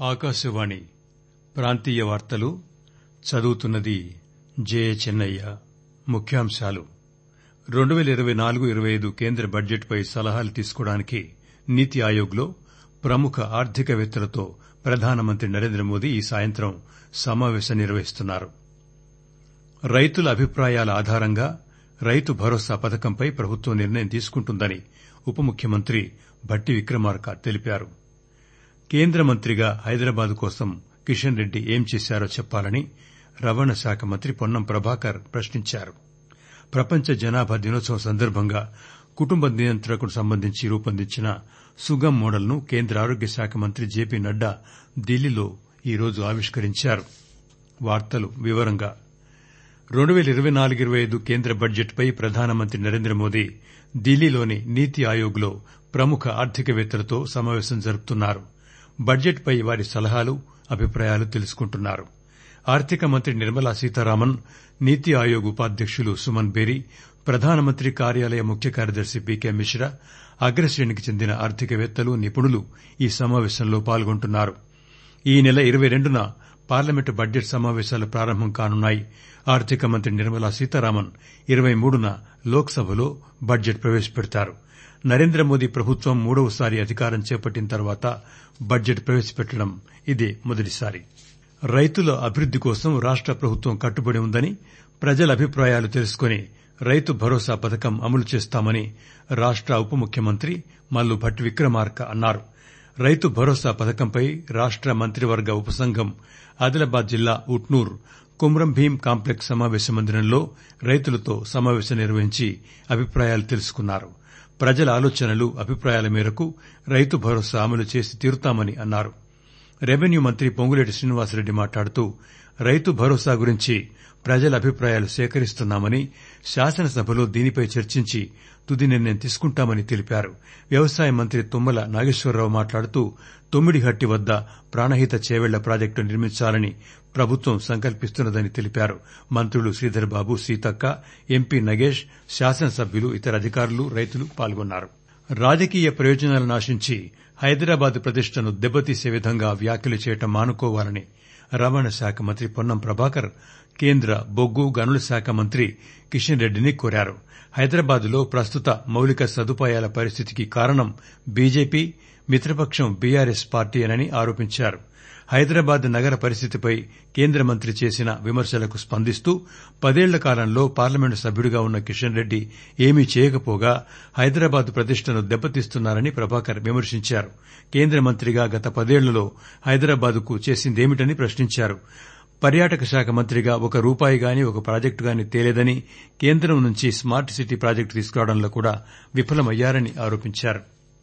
ఆకాశవాణి ప్రాంతీయ వార్తలు చదువుతున్నది జే చెన్నయ్య ముఖ్యాంశాలు రెండు పేల ఇరవై నాలుగు ఇరవై ఐదు కేంద్ర బడ్జెట్ పై సలహాలు తీసుకోవడానికి నీతి ఆయోగ్ లో ప్రముఖ ఆర్థికవేత్తలతో ప్రధానమంత్రి నరేంద్ర మోదీ ఈ సాయంత్రం సమావేశం నిర్వహిస్తున్నారు రైతుల అభిప్రాయాల ఆధారంగా రైతు భరోసా పథకంపై ప్రభుత్వం నిర్ణయం తీసుకుంటుందని ఉప ముఖ్యమంత్రి భట్టి విక్రమార్క తెలిపారు కేంద్ర మంత్రిగా హైదరాబాద్ కోసం కిషన్ రెడ్డి ఏం చేశారో చెప్పాలని రవాణా శాఖ మంత్రి పొన్నం ప్రభాకర్ ప్రశ్నించారు ప్రపంచ జనాభా దినోత్సవం సందర్భంగా కుటుంబ నియంత్రణకు సంబంధించి రూపొందించిన సుగమ్ మోడల్ ను కేంద్ర ఆరోగ్య శాఖ మంత్రి జేపీ నడ్డా ఢిల్లీలో ఈరోజు ఆవిష్కరించారు రెండు పేల ఇరవై నాలుగు ఇరవై ఐదు కేంద్ర బడ్జెట్ పై ప్రధానమంత్రి నరేంద్ర మోదీ ఢిల్లీలోని నీతి ఆయోగ్ లో ప్రముఖ ఆర్థికవేత్తలతో సమావేశం జరుపుతున్నారు బడ్జెట్ పై వారి సలహాలు అభిప్రాయాలు తెలుసుకుంటున్నారు ఆర్థిక మంత్రి నిర్మలా సీతారామన్ నీతి ఆయోగ్ ఉపాధ్యకులు సుమన్ బేరి ప్రధానమంత్రి కార్యాలయ ముఖ్య కార్యదర్శి పీకే మిశ్రా అగ్రశ్రేణికి చెందిన ఆర్థికవేత్తలు నిపుణులు ఈ సమావేశంలో పాల్గొంటున్నారు ఈ నెల ఇరవై రెండున పార్లమెంటు బడ్జెట్ సమావేశాలు ప్రారంభం కానున్నాయి ఆర్థిక మంత్రి నిర్మలా సీతారామన్ ఇరవై మూడున లోక్ సభలో బడ్జెట్ ప్రవేశపెడతారు నరేంద్ర మోదీ ప్రభుత్వం మూడవసారి అధికారం చేపట్టిన తర్వాత బడ్జెట్ ప్రవేశపెట్టడం ఇదే మొదటిసారి రైతుల అభివృద్ది కోసం రాష్ట ప్రభుత్వం కట్టుబడి ఉందని ప్రజల అభిప్రాయాలు తెలుసుకుని రైతు భరోసా పథకం అమలు చేస్తామని రాష్ట ఉప ముఖ్యమంత్రి మల్లు భట్టి విక్రమార్క అన్నారు రైతు భరోసా పథకంపై రాష్ట మంత్రివర్గ ఉపసంఘం ఆదిలాబాద్ జిల్లా ఉట్నూర్ కుమ్రం భీం కాంప్లెక్స్ సమావేశ మందిరంలో రైతులతో సమావేశం నిర్వహించి అభిప్రాయాలు తెలుసుకున్నారు ప్రజల ఆలోచనలు అభిప్రాయాల మేరకు రైతు భరోసా అమలు చేసి తీరుతామని అన్నారు రెవెన్యూ మంత్రి పొంగులేటి శ్రీనివాసరెడ్డి మాట్లాడుతూ రైతు భరోసా గురించి ప్రజల అభిప్రాయాలు సేకరిస్తున్నామని శాసనసభలో దీనిపై చర్చించి తుది నిర్ణయం తీసుకుంటామని తెలిపారు వ్యవసాయ మంత్రి తుమ్మల నాగేశ్వరరావు మాట్లాడుతూ తొమ్మిడిహట్టి వద్ద ప్రాణహిత చేవెళ్ల ప్రాజెక్టు నిర్మించాలని ప్రభుత్వం సంకల్పిస్తున్నదని తెలిపారు మంత్రులు శ్రీధర్బాబు సీతక్క ఎంపీ నగేష్ శాసనసభ్యులు ఇతర అధికారులు రైతులు పాల్గొన్నారు రాజకీయ ప్రయోజనాలను ఆశించి హైదరాబాద్ ప్రతిష్టను దెబ్బతీసే విధంగా వ్యాఖ్యలు చేయడం మానుకోవాలని రవాణా శాఖ మంత్రి పొన్నం ప్రభాకర్ కేంద్ర బొగ్గు గనుల శాఖ మంత్రి కిషన్ రెడ్డిని కోరారు హైదరాబాద్ లో ప్రస్తుత మౌలిక సదుపాయాల పరిస్థితికి కారణం బీజేపీ మిత్రపక్షం బీఆర్ఎస్ పార్టీయేనని ఆరోపించారు హైదరాబాద్ నగర పరిస్థితిపై కేంద్ర మంత్రి చేసిన విమర్శలకు స్పందిస్తూ పదేళ్ల కాలంలో పార్లమెంటు సభ్యుడిగా ఉన్న కిషన్ రెడ్డి ఏమీ చేయకపోగా హైదరాబాద్ ప్రతిష్టను దెబ్బతీస్తున్నారని ప్రభాకర్ విమర్శించారు కేంద్ర మంత్రిగా గత పదేళ్లలో హైదరాబాద్ కు చేసిందేమిటని ప్రశ్నించారు పర్యాటక శాఖ మంత్రిగా ఒక రూపాయి గాని ఒక ప్రాజెక్టు గాని తేలేదని కేంద్రం నుంచి స్మార్ట్ సిటీ ప్రాజెక్టు తీసుకురావడంలో కూడా విఫలమయ్యారని ఆరోపించారు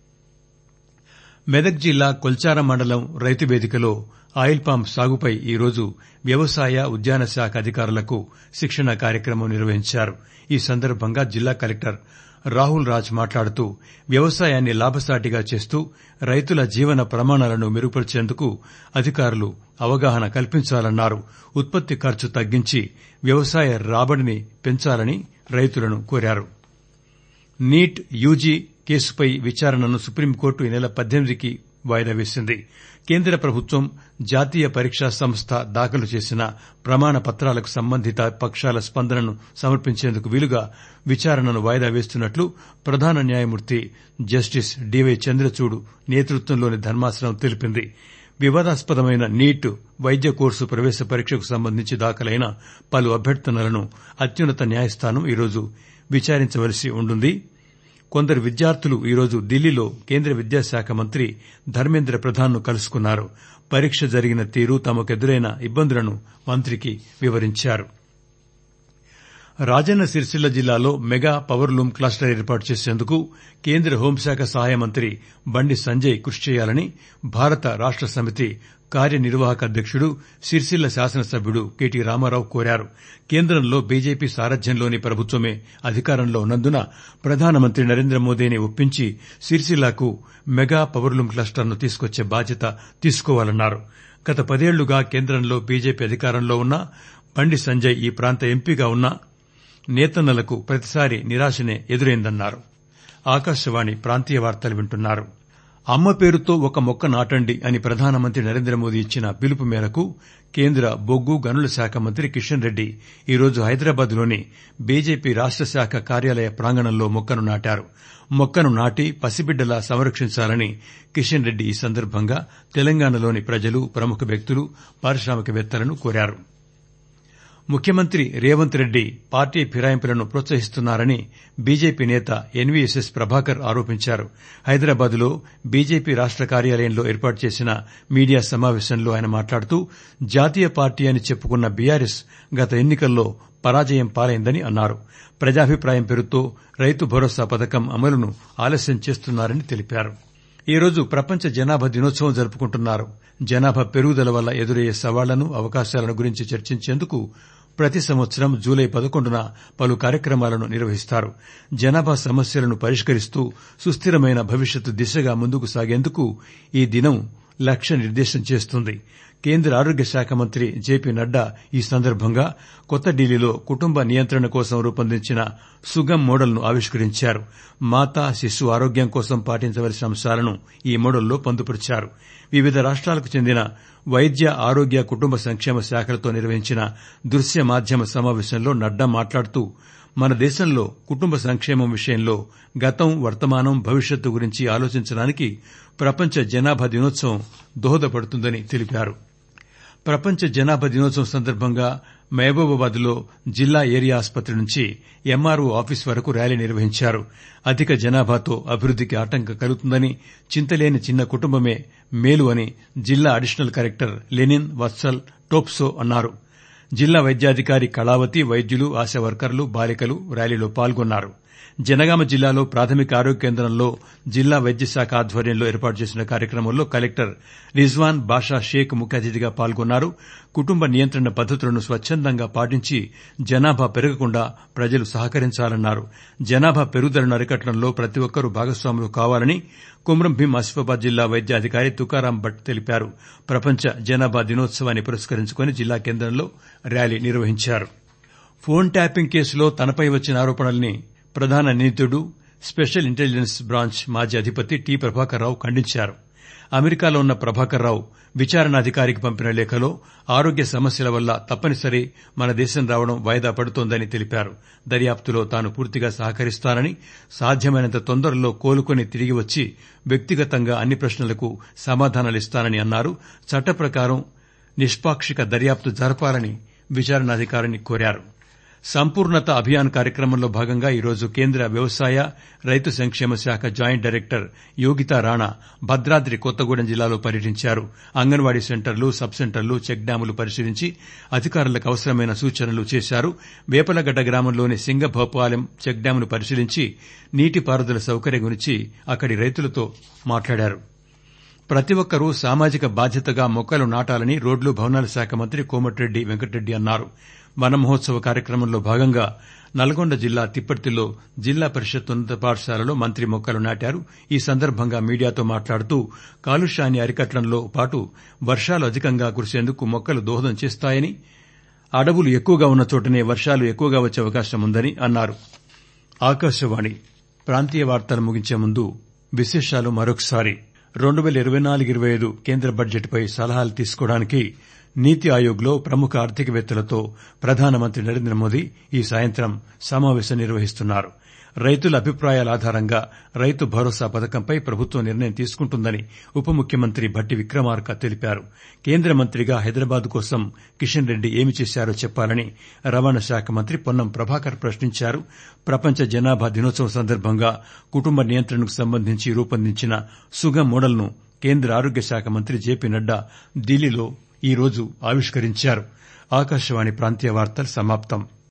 మెదక్ జిల్లా కొల్చార మండలం రైతు వేదికలో ఆయిల్ పామ్ సాగుపై ఈరోజు వ్యవసాయ ఉద్యాన శాఖ అధికారులకు శిక్షణ కార్యక్రమం నిర్వహించారు ఈ సందర్భంగా జిల్లా కలెక్టర్ రాహుల్ రాజ్ మాట్లాడుతూ వ్యవసాయాన్ని లాభసాటిగా చేస్తూ రైతుల జీవన ప్రమాణాలను మెరుగుపరిచేందుకు అధికారులు అవగాహన కల్పించాలన్నారు ఉత్పత్తి ఖర్చు తగ్గించి వ్యవసాయ రాబడిని పెంచాలని రైతులను కోరారు నీట్ యూజీ కేసుపై విచారణను సుప్రీంకోర్టు ఈ నెల పద్దెనిమిదికి వాయిదా వేసింది కేంద్ర ప్రభుత్వం జాతీయ పరీక్షా సంస్థ దాఖలు చేసిన ప్రమాణ పత్రాలకు సంబంధిత పక్షాల స్పందనను సమర్పించేందుకు వీలుగా విచారణను వాయిదా వేస్తున్నట్లు ప్రధాన న్యాయమూర్తి జస్టిస్ డివై చంద్రచూడ్ నేతృత్వంలోని ధర్మాసనం తెలిపింది వివాదాస్పదమైన నీట్ వైద్య కోర్సు ప్రవేశ పరీక్షకు సంబంధించి దాఖలైన పలు అభ్యర్థనలను అత్యున్నత న్యాయస్థానం ఈరోజు విచారించవలసి ఉంటుంది కొందరు విద్యార్థులు ఈరోజు ఢిల్లీలో కేంద్ర విద్యాశాఖ మంత్రి ధర్మేంద్ర ప్రధాన్ ను కలుసుకున్నారు పరీక్ష జరిగిన తీరు తమకెదురైన ఇబ్బందులను మంత్రికి వివరించారు రాజన్న సిరిసిల్ల జిల్లాలో మెగా పవర్లూమ్ క్లస్టర్ ఏర్పాటు చేసేందుకు కేంద్ర హోంశాఖ సహాయ మంత్రి బండి సంజయ్ కృషి చేయాలని భారత రాష్ట సమితి కార్యనిర్వాహక అధ్యకుడు సిరిసిల్ల శాసనసభ్యుడు కెటి రామారావు కోరారు కేంద్రంలో బీజేపీ సారథ్యంలోని ప్రభుత్వమే అధికారంలో ఉన్నందున ప్రధానమంత్రి నరేంద్ర మోదీని ఒప్పించి సిరిసిల్లాకు మెగా పవర్లూమ్ క్లస్టర్ను తీసుకొచ్చే బాధ్యత తీసుకోవాలన్నారు గత పదేళ్లుగా కేంద్రంలో బీజేపీ అధికారంలో ఉన్నా బండి సంజయ్ ఈ ప్రాంత ఎంపీగా ఉన్నా నేతన్నలకు ప్రతిసారి నిరాశనే ఎదురైందన్నారు ఆకాశవాణి ప్రాంతీయ వార్తలు వింటున్నారు అమ్మ పేరుతో ఒక మొక్క నాటండి అని ప్రధానమంత్రి నరేంద్రమోదీ ఇచ్చిన పిలుపు మేరకు కేంద్ర బొగ్గు గనుల శాఖ మంత్రి కిషన్ రెడ్డి ఈరోజు హైదరాబాద్ లోని బీజేపీ రాష్ట శాఖ కార్యాలయ ప్రాంగణంలో మొక్కను నాటారు మొక్కను నాటి పసిబిడ్డలా సంరక్షించాలని కిషన్ రెడ్డి ఈ సందర్భంగా తెలంగాణలోని ప్రజలు ప్రముఖ వ్యక్తులు పారిశ్రామికవేత్తలను కోరారు ముఖ్యమంత్రి రేవంత్ రెడ్డి పార్టీ ఫిరాయింపులను ప్రోత్సహిస్తున్నారని బీజేపీ నేత ఎన్వీఎస్ఎస్ ప్రభాకర్ ఆరోపించారు హైదరాబాద్ లో బీజేపీ రాష్ట కార్యాలయంలో ఏర్పాటు చేసిన మీడియా సమావేశంలో ఆయన మాట్లాడుతూ జాతీయ పార్టీ అని చెప్పుకున్న బీఆర్ఎస్ గత ఎన్నికల్లో పరాజయం పాలైందని అన్నారు ప్రజాభిప్రాయం పేరుతో రైతు భరోసా పథకం అమలును ఆలస్యం చేస్తున్నారని తెలిపారు ఈరోజు ప్రపంచ జనాభా దినోత్సవం జరుపుకుంటున్నారు జనాభా పెరుగుదల వల్ల ఎదురయ్యే సవాళ్లను అవకాశాలను గురించి చర్చించేందుకు ప్రతి సంవత్సరం జూలై పదకొండున పలు కార్యక్రమాలను నిర్వహిస్తారు జనాభా సమస్యలను పరిష్కరిస్తూ సుస్థిరమైన భవిష్యత్తు దిశగా ముందుకు సాగేందుకు ఈ దినం లక్ష్య నిర్దేశం చేస్తుంది కేంద్ర ఆరోగ్య శాఖ మంత్రి జేపీ నడ్డా ఈ సందర్భంగా కొత్త ఢిల్లీలో కుటుంబ నియంత్రణ కోసం రూపొందించిన సుగమ్ మోడల్ను ఆవిష్కరించారు మాతా శిశు ఆరోగ్యం కోసం పాటించవలసిన అంశాలను ఈ మోడల్లో పొందుపరిచారు వివిధ రాష్ట్రాలకు చెందిన వైద్య ఆరోగ్య కుటుంబ సంక్షేమ శాఖలతో నిర్వహించిన దృశ్య మాధ్యమ సమావేశంలో నడ్డా మాట్లాడుతూ మన దేశంలో కుటుంబ సంక్షేమం విషయంలో గతం వర్తమానం భవిష్యత్తు గురించి ఆలోచించడానికి ప్రపంచ జనాభా దినోత్సవం దోహదపడుతుందని తెలిపారు ప్రపంచ జనాభా దినోత్సవం సందర్భంగా మహబూబాబాద్ లో జిల్లా ఏరియా ఆసుపత్రి నుంచి ఎంఆర్ఓ ఆఫీస్ వరకు ర్యాలీ నిర్వహించారు అధిక జనాభాతో అభివృద్దికి ఆటంకం కలుగుతుందని చింతలేని చిన్న కుటుంబమే మేలు అని జిల్లా అడిషనల్ కలెక్టర్ లెనిన్ వత్సల్ టోప్సో అన్నారు జిల్లా వైద్యాధికారి కళావతి వైద్యులు ఆశా వర్కర్లు బాలికలు ర్యాలీలో పాల్గొన్నారు జనగామ జిల్లాలో ప్రాథమిక ఆరోగ్య కేంద్రంలో జిల్లా వైద్య శాఖ ఆధ్వర్యంలో ఏర్పాటు చేసిన కార్యక్రమంలో కలెక్టర్ రిజ్వాన్ బాషా షేక్ ముఖ్య అతిథిగా పాల్గొన్నారు కుటుంబ నియంత్రణ పద్దతులను స్వచ్చందంగా పాటించి జనాభా పెరగకుండా ప్రజలు సహకరించాలన్నారు జనాభా పెరుగుదలను అరికట్టడంలో ప్రతి ఒక్కరూ భాగస్వాములు కావాలని కుమ్రం భీం ఆసిఫాబాద్ జిల్లా వైద్య అధికారి తుకారాం భట్ తెలిపారు ప్రపంచ జనాభా దినోత్సవాన్ని పురస్కరించుకుని జిల్లా కేంద్రంలో ర్యాలీ నిర్వహించారు ఫోన్ ట్యాపింగ్ కేసులో తనపై వచ్చిన ఆరోపణల్ని ప్రధాన నిందితుడు స్పెషల్ ఇంటెలిజెన్స్ బ్రాంచ్ మాజీ అధిపతి టి ప్రభాకర్ రావు ఖండించారు అమెరికాలో ఉన్న ప్రభాకర్ రావు విచారణాధికారికి పంపిన లేఖలో ఆరోగ్య సమస్యల వల్ల తప్పనిసరి మన దేశం రావడం వాయిదా పడుతోందని తెలిపారు దర్యాప్తులో తాను పూర్తిగా సహకరిస్తానని సాధ్యమైనంత తొందరలో కోలుకొని తిరిగి వచ్చి వ్యక్తిగతంగా అన్ని ప్రశ్నలకు సమాధానాలిస్తానని అన్నారు చట్ట ప్రకారం నిష్పాక్షిక దర్యాప్తు జరపాలని విచారణాధికారిని కోరారు సంపూర్ణత అభియాన్ కార్యక్రమంలో భాగంగా ఈరోజు కేంద్ర వ్యవసాయ రైతు సంక్షేమ శాఖ జాయింట్ డైరెక్టర్ యోగితా రాణా భద్రాద్రి కొత్తగూడెం జిల్లాలో పర్యటించారు అంగన్వాడీ సెంటర్లు సబ్ సెంటర్లు చెక్ డ్యాములు పరిశీలించి అధికారులకు అవసరమైన సూచనలు చేశారు వేపలగడ్డ గ్రామంలోని సింగభోపాలెం చెక్ డ్యామును పరిశీలించి నీటిపారుదల సౌకర్యం గురించి అక్కడి రైతులతో మాట్లాడారు ప్రతి ఒక్కరూ సామాజిక బాధ్యతగా మొక్కలు నాటాలని రోడ్లు భవనాల శాఖ మంత్రి కోమటిరెడ్డి వెంకటరెడ్డి అన్నారు వన మహోత్సవ కార్యక్రమంలో భాగంగా నల్గొండ జిల్లా తిప్పర్తిలో జిల్లా పరిషత్ ఉన్నత పాఠశాలలో మంత్రి మొక్కలు నాటారు ఈ సందర్భంగా మీడియాతో మాట్లాడుతూ కాలుష్యాన్ని అరికట్టడంలో పాటు వర్షాలు అధికంగా కురిసేందుకు మొక్కలు దోహదం చేస్తాయని అడవులు ఎక్కువగా ఉన్న చోటనే వర్షాలు ఎక్కువగా వచ్చే అవకాశం ఉందని అన్నారు ఆకాశవాణి ప్రాంతీయ వార్తలు ముగించే ముందు విశేషాలు మరొకసారి రెండు పేల ఇరవై నాలుగు ఇరవై ఐదు కేంద్ర బడ్జెట్పై సలహాలు తీసుకోవడానికి నీతి ఆయోగ్లో ప్రముఖ ఆర్థికవేత్తలతో ప్రధానమంత్రి నరేంద్ర మోదీ ఈ సాయంత్రం సమావేశం నిర్వహిస్తున్నారు రైతుల అభిప్రాయాల ఆధారంగా రైతు భరోసా పథకంపై ప్రభుత్వం నిర్ణయం తీసుకుంటుందని ఉప ముఖ్యమంత్రి భట్టి విక్రమార్క తెలిపారు కేంద్ర మంత్రిగా హైదరాబాద్ కోసం కిషన్ రెడ్డి ఏమి చేశారో చెప్పాలని రవాణా శాఖ మంత్రి పొన్నం ప్రభాకర్ ప్రశ్నించారు ప్రపంచ జనాభా దినోత్సవం సందర్భంగా కుటుంబ నియంత్రణకు సంబంధించి రూపొందించిన సుగమ్ మోడల్ను కేంద్ర ఆరోగ్య శాఖ మంత్రి జేపీ నడ్డా ఢిల్లీలో ఈ రోజు ఆవిష్కరించారు ఆకాశవాణి ప్రాంతీయ వార్తలు సమాప్తం